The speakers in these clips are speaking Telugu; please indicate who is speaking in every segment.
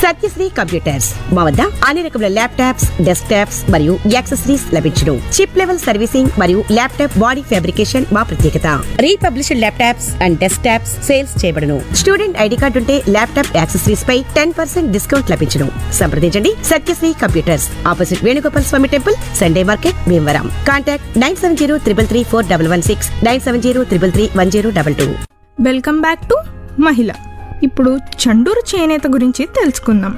Speaker 1: సత్యశ్రీ కంప్యూటర్స్ మా వద్ద అన్ని రకముల ల్యాప్టాప్స్ డెస్క్ టాప్స్ మరియు యాక్సెసరీస్ లభించును చిప్ లెవెల్ సర్వీసింగ్ మరియు ల్యాప్టాప్ బాడీ ఫ్యాబ్రికేషన్ మా ప్రత్యేకత republished laptops and desktops sales చేయబడును స్టూడెంట్ ఐడి కార్డు ఉంటే ల్యాప్టాప్ యాక్సెసరీస్ పై టెన్ పర్సెంట్ డిస్కౌంట్ లభించును సంప్రదించండి Satyasri computers opposite Venugopal Swamy temple Sunday market Bhimavaram contact nine seven zero triple three four double one six nine seven zero triple three one zero double two
Speaker 2: welcome back to మహిళ ఇప్పుడు చండూరు చేనేత గురించి తెలుసుకుందాం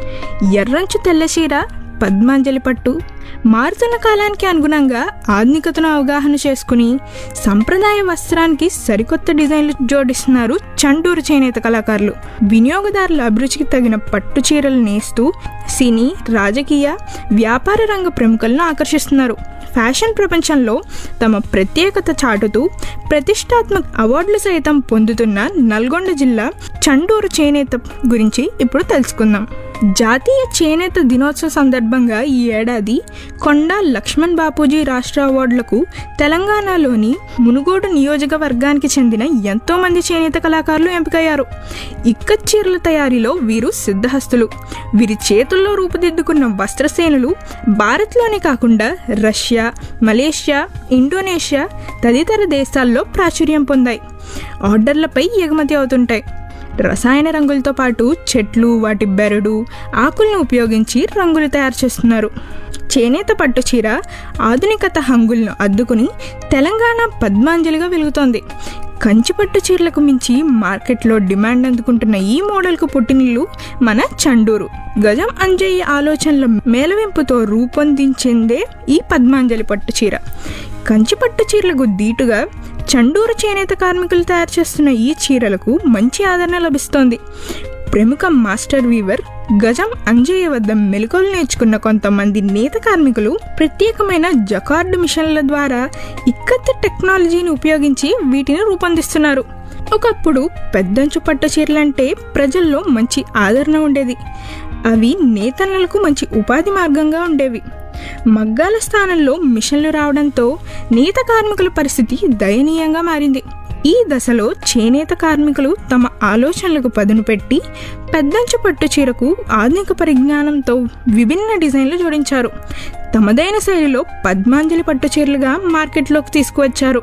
Speaker 2: ఎర్రంచు తెల్లచీర పద్మాంజలి పట్టు మారుతున్న కాలానికి అనుగుణంగా ఆధునికతను అవగాహన చేసుకుని సంప్రదాయ వస్త్రానికి సరికొత్త డిజైన్లు జోడిస్తున్నారు చండూరు చేనేత కళాకారులు వినియోగదారుల అభిరుచికి తగిన పట్టు చీరలు నేస్తూ సినీ రాజకీయ వ్యాపార రంగ ప్రముఖులను ఆకర్షిస్తున్నారు ఫ్యాషన్ ప్రపంచంలో తమ ప్రత్యేకత చాటుతూ ప్రతిష్టాత్మక అవార్డులు సైతం పొందుతున్న నల్గొండ జిల్లా చండూరు చేనేత గురించి ఇప్పుడు తెలుసుకుందాం జాతీయ చేనేత దినోత్సవ సందర్భంగా ఈ ఏడాది కొండ లక్ష్మణ్ బాపూజీ రాష్ట్ర అవార్డులకు తెలంగాణలోని మునుగోడు నియోజకవర్గానికి చెందిన ఎంతో మంది చేనేత కళాకారులు ఎంపికయ్యారు ఇక్కత్ చీరల తయారీలో వీరు సిద్ధహస్తులు వీరి చేతుల్లో రూపుదిద్దుకున్న వస్త్రసేనులు భారత్లోనే కాకుండా రష్యా మలేషియా ఇండోనేషియా తదితర దేశాల్లో ప్రాచుర్యం పొందాయి ఆర్డర్లపై ఎగుమతి అవుతుంటాయి రసాయన రంగులతో పాటు చెట్లు వాటి బెరడు ఆకులను ఉపయోగించి రంగులు తయారు చేస్తున్నారు చేనేత పట్టు చీర ఆధునికత హంగులను అద్దుకుని తెలంగాణ పద్మాంజలిగా వెలుగుతోంది కంచి పట్టు చీరలకు మించి మార్కెట్లో డిమాండ్ అందుకుంటున్న ఈ మోడల్కు పుట్టినిల్లు మన చండూరు గజం అంజయ్య ఆలోచనల మేలవింపుతో రూపొందించిందే ఈ పద్మాంజలి పట్టు చీర కంచి పట్టు చీరలకు దీటుగా చండూరు చేనేత కార్మికులు తయారు చేస్తున్న ఈ చీరలకు మంచి ఆదరణ లభిస్తోంది ప్రముఖ మాస్టర్ వీవర్ గజం అంజయ్య వద్ద మెలకువలు నేర్చుకున్న కొంతమంది నేత కార్మికులు ప్రత్యేకమైన జకార్డు మిషన్ల ద్వారా ఇక్కత్త టెక్నాలజీని ఉపయోగించి వీటిని రూపొందిస్తున్నారు ఒకప్పుడు పెద్దంచు పట్టు చీరలంటే ప్రజల్లో మంచి ఆదరణ ఉండేది అవి నేతన్నలకు మంచి ఉపాధి మార్గంగా ఉండేవి మగ్గాల స్థానంలో మిషన్లు రావడంతో నేత కార్మికుల పరిస్థితి దయనీయంగా మారింది ఈ దశలో చేనేత కార్మికులు తమ ఆలోచనలకు పదును పెట్టి పెద్దంచు పట్టు చీరకు ఆధునిక పరిజ్ఞానంతో విభిన్న డిజైన్లు జోడించారు తమదైన శైలిలో పద్మాంజలి పట్టు చీరలుగా మార్కెట్లోకి తీసుకువచ్చారు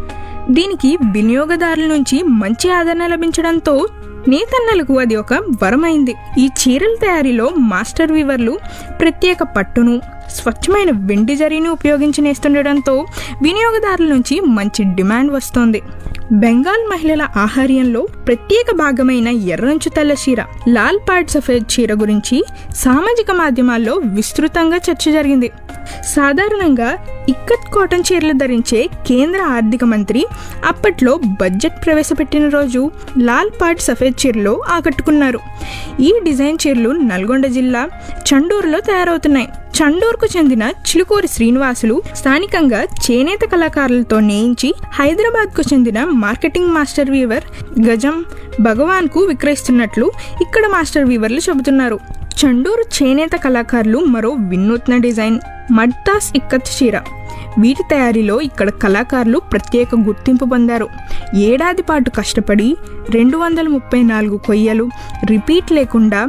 Speaker 2: దీనికి వినియోగదారుల నుంచి మంచి ఆదరణ లభించడంతో నేతన్నలకు అది ఒక వరమైంది ఈ చీరల తయారీలో మాస్టర్ వీవర్లు ప్రత్యేక పట్టును స్వచ్ఛమైన వెండి జరీని ఉపయోగించి నేస్తుండటంతో వినియోగదారుల నుంచి మంచి డిమాండ్ వస్తోంది బెంగాల్ మహిళల ఆహార్యంలో ప్రత్యేక భాగమైన ఎర్రంచు తెల్ల చీర లాల్ పాడ్ సఫేద్ చీర గురించి సామాజిక మాధ్యమాల్లో విస్తృతంగా చర్చ జరిగింది సాధారణంగా ఇక్కత్ కాటన్ చీరలు ధరించే కేంద్ర ఆర్థిక మంత్రి అప్పట్లో బడ్జెట్ ప్రవేశపెట్టిన రోజు లాల్ పాడ్ సఫేద్ చీరలో ఆకట్టుకున్నారు ఈ డిజైన్ చీరలు నల్గొండ జిల్లా చండూరులో తయారవుతున్నాయి చండూరుకు చెందిన చిలుకూరి శ్రీనివాసులు స్థానికంగా చేనేత కళాకారులతో నేయించి హైదరాబాద్కు చెందిన మార్కెటింగ్ మాస్టర్ వీవర్ గజం భగవాన్కు విక్రయిస్తున్నట్లు ఇక్కడ మాస్టర్ వీవర్లు చెబుతున్నారు చండూరు చేనేత కళాకారులు మరో వినూత్న డిజైన్ మడ్తాస్ ఇక్కత్ చీర వీటి తయారీలో ఇక్కడ కళాకారులు ప్రత్యేక గుర్తింపు పొందారు ఏడాది పాటు కష్టపడి రెండు వందల ముప్పై నాలుగు కొయ్యలు రిపీట్ లేకుండా